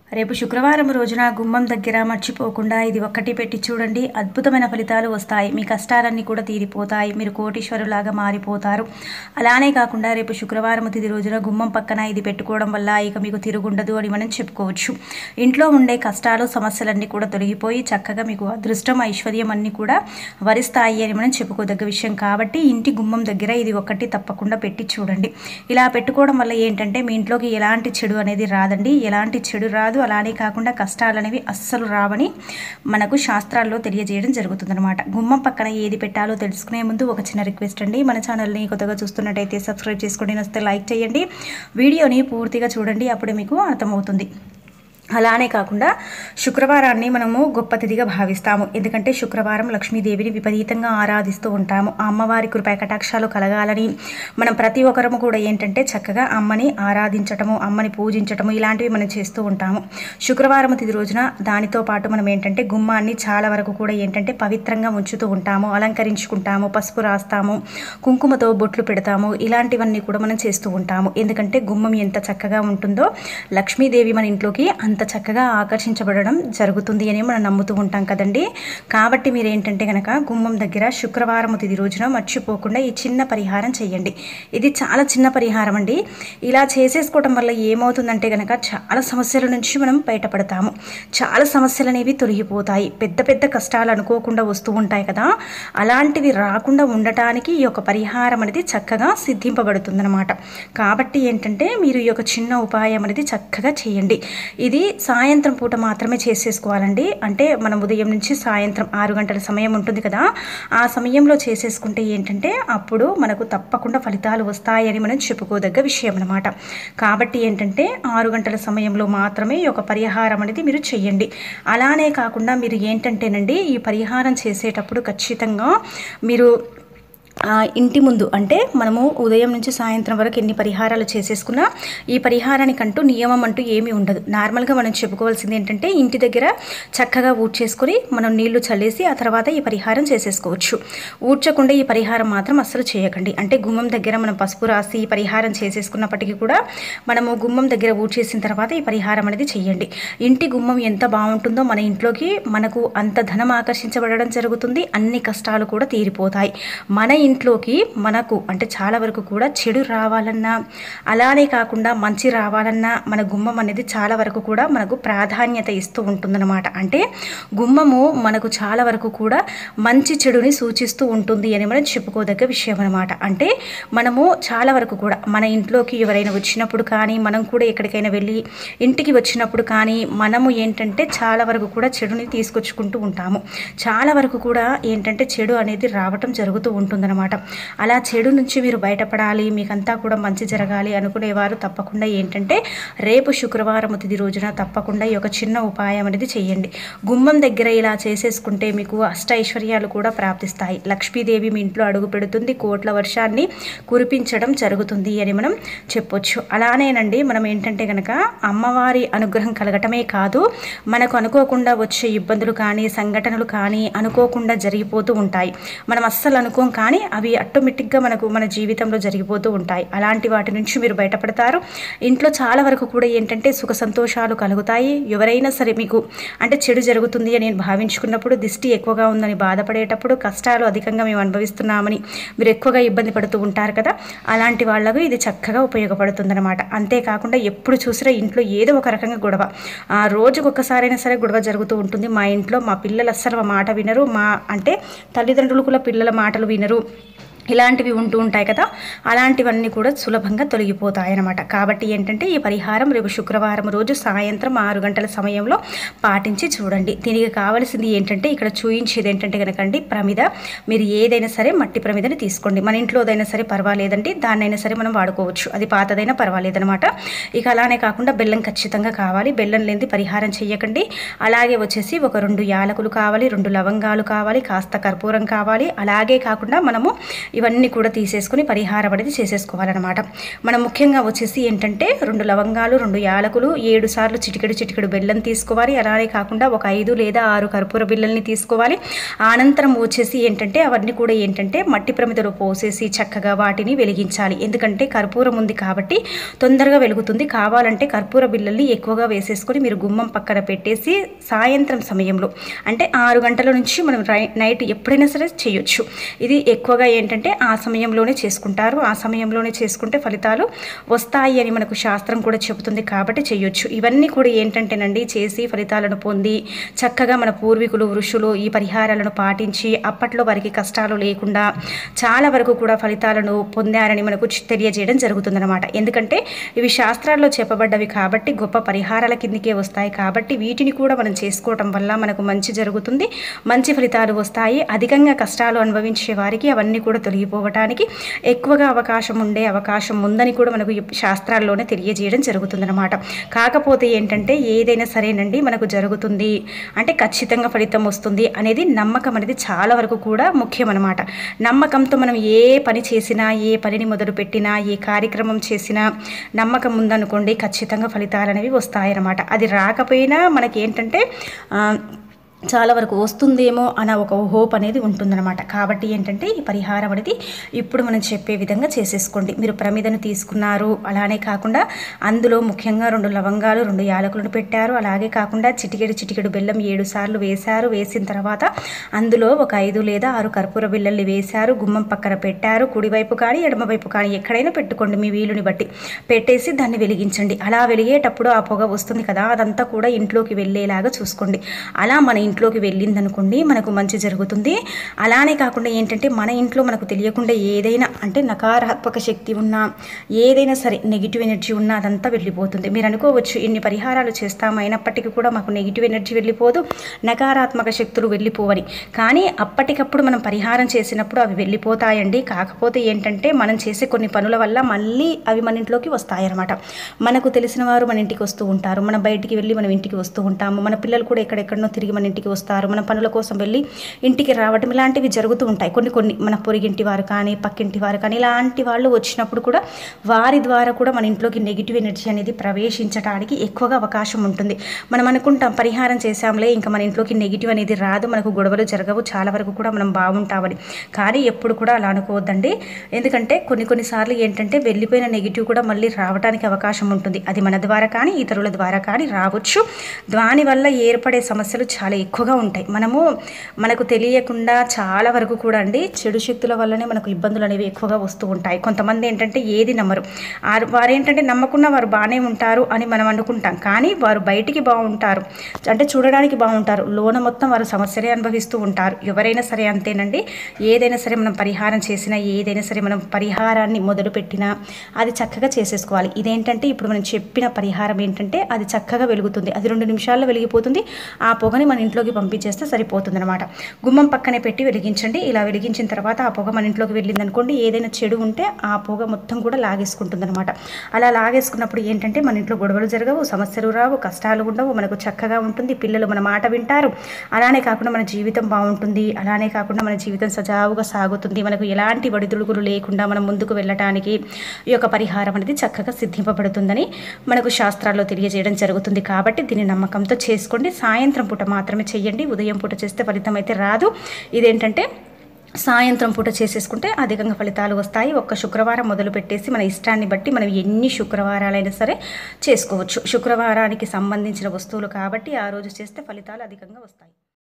రేపు శుక్రవారం రోజున గుమ్మం దగ్గర మర్చిపోకుండా ఇది ఒక్కటి పెట్టి చూడండి అద్భుతమైన ఫలితాలు వస్తాయి మీ కష్టాలన్నీ కూడా తీరిపోతాయి మీరు కోటీశ్వరులాగా మారిపోతారు అలానే కాకుండా రేపు శుక్రవారం తిది రోజున గుమ్మం పక్కన ఇది పెట్టుకోవడం వల్ల ఇక మీకు తిరుగుండదు అని మనం చెప్పుకోవచ్చు ఇంట్లో ఉండే కష్టాలు సమస్యలన్నీ కూడా తొలగిపోయి చక్కగా మీకు అదృష్టం ఐశ్వర్యం అన్నీ కూడా వరిస్తాయి అని మనం చెప్పుకోదగ్గ విషయం కాబట్టి ఇంటి గుమ్మం దగ్గర ఇది ఒక్కటి తప్పకుండా పెట్టి చూడండి ఇలా పెట్టుకోవడం వల్ల ఏంటంటే మీ ఇంట్లోకి ఎలాంటి చెడు అనేది రాదండి ఎలాంటి చెడు రాదు అలానే కాకుండా కష్టాలు అనేవి అస్సలు రావని మనకు శాస్త్రాల్లో తెలియజేయడం జరుగుతుందన్నమాట గుమ్మం పక్కన ఏది పెట్టాలో తెలుసుకునే ముందు ఒక చిన్న రిక్వెస్ట్ అండి మన ఛానల్ని కొత్తగా చూస్తున్నట్టయితే సబ్స్క్రైబ్ చేసుకోండి వస్తే లైక్ చేయండి వీడియోని పూర్తిగా చూడండి అప్పుడే మీకు అర్థమవుతుంది అలానే కాకుండా శుక్రవారాన్ని మనము గొప్ప తిథిగా భావిస్తాము ఎందుకంటే శుక్రవారం లక్ష్మీదేవిని విపరీతంగా ఆరాధిస్తూ ఉంటాము ఆ అమ్మవారి కృపా కటాక్షాలు కలగాలని మనం ప్రతి ఒక్కరము కూడా ఏంటంటే చక్కగా అమ్మని ఆరాధించటము అమ్మని పూజించటము ఇలాంటివి మనం చేస్తూ ఉంటాము శుక్రవారం తిథి రోజున దానితో పాటు మనం ఏంటంటే గుమ్మాన్ని చాలా వరకు కూడా ఏంటంటే పవిత్రంగా ఉంచుతూ ఉంటాము అలంకరించుకుంటాము పసుపు రాస్తాము కుంకుమతో బొట్లు పెడతాము ఇలాంటివన్నీ కూడా మనం చేస్తూ ఉంటాము ఎందుకంటే గుమ్మం ఎంత చక్కగా ఉంటుందో లక్ష్మీదేవి మన ఇంట్లోకి అంత చక్కగా ఆకర్షించబడడం జరుగుతుంది అని మనం నమ్ముతూ ఉంటాం కదండి కాబట్టి మీరు ఏంటంటే కనుక గుమ్మం దగ్గర శుక్రవారం తిది రోజున మర్చిపోకుండా ఈ చిన్న పరిహారం చేయండి ఇది చాలా చిన్న పరిహారం అండి ఇలా చేసేసుకోవడం వల్ల ఏమవుతుందంటే కనుక చాలా సమస్యల నుంచి మనం బయటపడతాము చాలా సమస్యలు అనేవి తొలగిపోతాయి పెద్ద పెద్ద కష్టాలు అనుకోకుండా వస్తూ ఉంటాయి కదా అలాంటివి రాకుండా ఉండటానికి ఈ యొక్క పరిహారం అనేది చక్కగా సిద్ధింపబడుతుందన్నమాట కాబట్టి ఏంటంటే మీరు ఈ యొక్క చిన్న ఉపాయం అనేది చక్కగా చేయండి ఇది సాయంత్రం పూట మాత్రమే చేసేసుకోవాలండి అంటే మనం ఉదయం నుంచి సాయంత్రం ఆరు గంటల సమయం ఉంటుంది కదా ఆ సమయంలో చేసేసుకుంటే ఏంటంటే అప్పుడు మనకు తప్పకుండా ఫలితాలు వస్తాయని మనం చెప్పుకోదగ్గ విషయం అనమాట కాబట్టి ఏంటంటే ఆరు గంటల సమయంలో మాత్రమే ఈ యొక్క పరిహారం అనేది మీరు చెయ్యండి అలానే కాకుండా మీరు ఏంటంటేనండి ఈ పరిహారం చేసేటప్పుడు ఖచ్చితంగా మీరు ఆ, ఇంటి ముందు అంటే మనము ఉదయం నుంచి సాయంత్రం వరకు ఎన్ని పరిహారాలు చేసేసుకున్నా ఈ పరిహారానికంటూ నియమం అంటూ ఏమీ ఉండదు నార్మల్గా మనం చెప్పుకోవాల్సింది ఏంటంటే ఇంటి దగ్గర చక్కగా ఊడ్చేసుకొని మనం నీళ్లు చల్లేసి ఆ తర్వాత ఈ పరిహారం చేసేసుకోవచ్చు ఊడ్చకుండా ఈ పరిహారం మాత్రం అస్సలు చేయకండి అంటే గుమ్మం దగ్గర మనం పసుపు రాసి ఈ పరిహారం చేసేసుకున్నప్పటికీ కూడా మనము గుమ్మం దగ్గర ఊడ్చేసిన తర్వాత ఈ పరిహారం అనేది చేయండి ఇంటి గుమ్మం ఎంత బాగుంటుందో మన ఇంట్లోకి మనకు అంత ధనం ఆకర్షించబడడం జరుగుతుంది అన్ని కష్టాలు కూడా తీరిపోతాయి మన ఇంట్లోకి మనకు అంటే చాలా వరకు కూడా చెడు రావాలన్నా అలానే కాకుండా మంచి రావాలన్నా మన గుమ్మం అనేది చాలా వరకు కూడా మనకు ప్రాధాన్యత ఇస్తూ ఉంటుందన్నమాట అంటే గుమ్మము మనకు చాలా వరకు కూడా మంచి చెడుని సూచిస్తూ ఉంటుంది అని మనం చెప్పుకోదగ్గ విషయం అనమాట అంటే మనము చాలా వరకు కూడా మన ఇంట్లోకి ఎవరైనా వచ్చినప్పుడు కానీ మనం కూడా ఎక్కడికైనా వెళ్ళి ఇంటికి వచ్చినప్పుడు కానీ మనము ఏంటంటే చాలా వరకు కూడా చెడుని తీసుకొచ్చుకుంటూ ఉంటాము చాలా వరకు కూడా ఏంటంటే చెడు అనేది రావటం జరుగుతూ ఉంటుందన్నమాట అలా చెడు నుంచి మీరు బయటపడాలి మీకంతా కూడా మంచి జరగాలి అనుకునేవారు తప్పకుండా ఏంటంటే రేపు శుక్రవారం తిది రోజున తప్పకుండా ఈ యొక్క చిన్న ఉపాయం అనేది చేయండి గుమ్మం దగ్గర ఇలా చేసేసుకుంటే మీకు అష్ట ఐశ్వర్యాలు కూడా ప్రాప్తిస్తాయి లక్ష్మీదేవి మీ ఇంట్లో అడుగు పెడుతుంది కోట్ల వర్షాన్ని కురిపించడం జరుగుతుంది అని మనం చెప్పొచ్చు అలానేనండి మనం ఏంటంటే కనుక అమ్మవారి అనుగ్రహం కలగటమే కాదు మనకు అనుకోకుండా వచ్చే ఇబ్బందులు కానీ సంఘటనలు కానీ అనుకోకుండా జరిగిపోతూ ఉంటాయి మనం అస్సలు అనుకోం కానీ అవి ఆటోమేటిక్గా మనకు మన జీవితంలో జరిగిపోతూ ఉంటాయి అలాంటి వాటి నుంచి మీరు బయటపడతారు ఇంట్లో చాలా వరకు కూడా ఏంటంటే సుఖ సంతోషాలు కలుగుతాయి ఎవరైనా సరే మీకు అంటే చెడు జరుగుతుంది అని నేను భావించుకున్నప్పుడు దిష్టి ఎక్కువగా ఉందని బాధపడేటప్పుడు కష్టాలు అధికంగా మేము అనుభవిస్తున్నామని మీరు ఎక్కువగా ఇబ్బంది పడుతూ ఉంటారు కదా అలాంటి వాళ్ళకు ఇది చక్కగా ఉపయోగపడుతుందన్నమాట అంతేకాకుండా ఎప్పుడు చూసినా ఇంట్లో ఏదో ఒక రకంగా గొడవ ఆ రోజుకు ఒక్కసారైనా సరే గొడవ జరుగుతూ ఉంటుంది మా ఇంట్లో మా పిల్లలు అస్సలు మా మాట వినరు మా అంటే తల్లిదండ్రులు కూడా పిల్లల మాటలు వినరు ఇలాంటివి ఉంటూ ఉంటాయి కదా అలాంటివన్నీ కూడా సులభంగా తొలగిపోతాయి అన్నమాట కాబట్టి ఏంటంటే ఈ పరిహారం రేపు శుక్రవారం రోజు సాయంత్రం ఆరు గంటల సమయంలో పాటించి చూడండి దీనికి కావాల్సింది ఏంటంటే ఇక్కడ చూయించేది ఏంటంటే కనుకండి ప్రమిద మీరు ఏదైనా సరే మట్టి ప్రమిదని తీసుకోండి మన ఇంట్లోదైనా సరే పర్వాలేదండి దాన్నైనా సరే మనం వాడుకోవచ్చు అది పాతదైనా పర్వాలేదనమాట ఇక అలానే కాకుండా బెల్లం ఖచ్చితంగా కావాలి బెల్లం లేని పరిహారం చేయకండి అలాగే వచ్చేసి ఒక రెండు యాలకులు కావాలి రెండు లవంగాలు కావాలి కాస్త కర్పూరం కావాలి అలాగే కాకుండా మనము ఇవన్నీ కూడా తీసేసుకొని పరిహారం అనేది చేసేసుకోవాలన్నమాట మనం ముఖ్యంగా వచ్చేసి ఏంటంటే రెండు లవంగాలు రెండు యాలకులు ఏడు సార్లు చిటికెడు చిటికెడు బెల్లం తీసుకోవాలి అలానే కాకుండా ఒక ఐదు లేదా ఆరు కర్పూర బిళ్ళల్ని తీసుకోవాలి అనంతరం వచ్చేసి ఏంటంటే అవన్నీ కూడా ఏంటంటే మట్టి ప్రమిదలో పోసేసి చక్కగా వాటిని వెలిగించాలి ఎందుకంటే కర్పూరం ఉంది కాబట్టి తొందరగా వెలుగుతుంది కావాలంటే కర్పూర బిళ్ళల్ని ఎక్కువగా వేసేసుకొని మీరు గుమ్మం పక్కన పెట్టేసి సాయంత్రం సమయంలో అంటే ఆరు గంటల నుంచి మనం రై- నైట్ ఎప్పుడైనా సరే చేయొచ్చు ఇది ఎక్కువగా ఏంటంటే ఆ సమయంలోనే చేసుకుంటారు ఆ సమయంలోనే చేసుకుంటే ఫలితాలు వస్తాయి అని మనకు శాస్త్రం కూడా చెబుతుంది కాబట్టి చేయొచ్చు ఇవన్నీ కూడా ఏంటంటేనండి చేసి ఫలితాలను పొంది చక్కగా మన పూర్వీకులు ఋషులు ఈ పరిహారాలను పాటించి అప్పట్లో వారికి కష్టాలు లేకుండా చాలా వరకు కూడా ఫలితాలను పొందారని మనకు చి- తెలియజేయడం జరుగుతుందన్నమాట ఎందుకంటే ఇవి శాస్త్రాల్లో చెప్పబడ్డవి కాబట్టి గొప్ప పరిహారాల కిందికే వస్తాయి కాబట్టి వీటిని కూడా మనం చేసుకోవటం వల్ల మనకు మంచి జరుగుతుంది మంచి ఫలితాలు వస్తాయి అధికంగా కష్టాలు అనుభవించే వారికి అవన్నీ కూడా తొలగిపోవటానికి ఎక్కువగా అవకాశం ఉండే అవకాశం ఉందని కూడా మనకు ఈ శాస్త్రాల్లోనే తెలియజేయడం జరుగుతుందన్నమాట కాకపోతే ఏంటంటే ఏదైనా సరేనండి మనకు జరుగుతుంది అంటే ఖచ్చితంగా ఫలితం వస్తుంది అనేది నమ్మకం అనేది చాలా వరకు కూడా ముఖ్యం అనమాట నమ్మకంతో మనం ఏ పని చేసినా ఏ పనిని మొదలు పెట్టినా ఏ కార్యక్రమం చేసినా నమ్మకం ఉందనుకోండి ఖచ్చితంగా ఫలితాలు అనేవి వస్తాయన్నమాట అది రాకపోయినా మనకి ఏంటంటే ఆ, చాలా వరకు వస్తుందేమో అన్న ఒక హోప్ అనేది ఉంటుందన్నమాట కాబట్టి ఏంటంటే ఈ పరిహారం అనేది ఇప్పుడు మనం చెప్పే విధంగా చేసేసుకోండి మీరు ప్రమిదను తీసుకున్నారు అలానే కాకుండా అందులో ముఖ్యంగా రెండు లవంగాలు రెండు యాలకులను పెట్టారు అలాగే కాకుండా చిటికెడు చిటికెడు బెల్లం ఏడు సార్లు వేశారు వేసిన తర్వాత అందులో ఒక ఐదు లేదా ఆరు కర్పూర బిళ్ళల్ని వేశారు గుమ్మం పక్కన పెట్టారు కుడివైపు కానీ ఎడమవైపు కానీ ఎక్కడైనా పెట్టుకోండి మీ వీలుని బట్టి పెట్టేసి దాన్ని వెలిగించండి అలా వెలిగేటప్పుడు ఆ పొగ వస్తుంది కదా అదంతా కూడా ఇంట్లోకి వెళ్ళేలాగా చూసుకోండి అలా మన ఇంట్లోకి వెళ్ళిందనుకోండి మనకు మంచి జరుగుతుంది అలానే కాకుండా ఏంటంటే మన ఇంట్లో మనకు తెలియకుండా ఏదైనా అంటే నకారాత్మక శక్తి ఉన్నా ఏదైనా సరే నెగిటివ్ ఎనర్జీ ఉన్నా అదంతా వెళ్ళిపోతుంది మీరు అనుకోవచ్చు ఇన్ని పరిహారాలు చేస్తాము అయినప్పటికీ కూడా మాకు నెగిటివ్ ఎనర్జీ వెళ్ళిపోదు నకారాత్మక శక్తులు వెళ్ళిపోవని కానీ అప్పటికప్పుడు మనం పరిహారం చేసినప్పుడు అవి వెళ్ళిపోతాయండి కాకపోతే ఏంటంటే మనం చేసే కొన్ని పనుల వల్ల మళ్ళీ అవి మన ఇంట్లోకి వస్తాయన్నమాట మనకు తెలిసిన వారు మన ఇంటికి వస్తూ ఉంటారు మనం బయటికి వెళ్ళి మనం ఇంటికి వస్తూ ఉంటాము మన పిల్లలు కూడా ఎక్కడెక్కడనో తిరిగి మన ఇంటికి వస్తారు మన పనుల కోసం వెళ్ళి ఇంటికి రావటం ఇలాంటివి జరుగుతూ ఉంటాయి కొన్ని కొన్ని మన పొరిగింటి వారు కానీ పక్కింటి వారు కానీ ఇలాంటి వాళ్ళు వచ్చినప్పుడు కూడా వారి ద్వారా కూడా మన ఇంట్లోకి నెగిటివ్ ఎనర్జీ అనేది ప్రవేశించడానికి ఎక్కువగా అవకాశం ఉంటుంది మనం అనుకుంటాం పరిహారం చేశాంలే ఇంకా మన ఇంట్లోకి నెగిటివ్ అనేది రాదు మనకు గొడవలు జరగవు చాలా వరకు కూడా మనం బాగుంటామని కానీ ఎప్పుడు కూడా అలా అనుకోవద్దండి ఎందుకంటే కొన్ని కొన్నిసార్లు ఏంటంటే వెళ్ళిపోయిన నెగిటివ్ కూడా మళ్ళీ రావడానికి అవకాశం ఉంటుంది అది మన ద్వారా కానీ ఇతరుల ద్వారా కానీ రావచ్చు దానివల్ల ఏర్పడే సమస్యలు చాలా ఎక్కువగా ఉంటాయి మనము మనకు తెలియకుండా చాలా వరకు కూడా అండి చెడు శక్తుల వల్లనే మనకు ఇబ్బందులు అనేవి ఎక్కువగా వస్తూ ఉంటాయి కొంతమంది ఏంటంటే ఏది నమ్మరు ఆ- వారు ఏంటంటే నమ్మకున్న వారు బాగానే ఉంటారు అని మనం అనుకుంటాం కానీ వారు బయటికి బాగుంటారు అంటే చూడడానికి బాగుంటారు లోన మొత్తం వారు సమస్యలే అనుభవిస్తూ ఉంటారు ఎవరైనా సరే అంతేనండి ఏదైనా సరే మనం పరిహారం చేసినా ఏదైనా సరే మనం పరిహారాన్ని మొదలు పెట్టినా అది చక్కగా చేసేసుకోవాలి ఇదేంటంటే ఇప్పుడు మనం చెప్పిన పరిహారం ఏంటంటే అది చక్కగా వెలుగుతుంది అది రెండు నిమిషాల్లో వెలిగిపోతుంది ఆ పొగని మన ఇంట్లోకి పంపించేస్తే సరిపోతుంది అనమాట గుమ్మం పక్కనే పెట్టి వెలిగించండి ఇలా వెలిగించిన తర్వాత ఆ పొగ మన ఇంట్లోకి వెళ్ళింది అనుకోండి ఏదైనా చెడు ఉంటే ఆ పొగ మొత్తం కూడా లాగేసుకుంటుంది అనమాట అలా లాగేసుకున్నప్పుడు ఏంటంటే మన ఇంట్లో గొడవలు జరగవు సమస్యలు రావు కష్టాలు ఉండవు మనకు చక్కగా ఉంటుంది పిల్లలు మన మాట వింటారు అలానే కాకుండా మన జీవితం బాగుంటుంది అలానే కాకుండా మన జీవితం సజావుగా సాగుతుంది మనకు ఎలాంటి ఒడిదుడుకులు లేకుండా మనం ముందుకు వెళ్ళటానికి ఈ యొక్క పరిహారం అనేది చక్కగా సిద్ధింపబడుతుందని మనకు శాస్త్రాల్లో తెలియజేయడం జరుగుతుంది కాబట్టి దీన్ని నమ్మకంతో చేసుకోండి సాయంత్రం పూట మాత్రమే చెయ్యండి ఉదయం పూట చేస్తే ఫలితం అయితే రాదు ఇదేంటంటే సాయంత్రం పూట చేసేసుకుంటే అధికంగా ఫలితాలు వస్తాయి ఒక్క శుక్రవారం మొదలు పెట్టేసి మన ఇష్టాన్ని బట్టి మనం ఎన్ని శుక్రవారాలైనా సరే చేసుకోవచ్చు శుక్రవారానికి సంబంధించిన వస్తువులు కాబట్టి ఆ రోజు చేస్తే ఫలితాలు అధికంగా వస్తాయి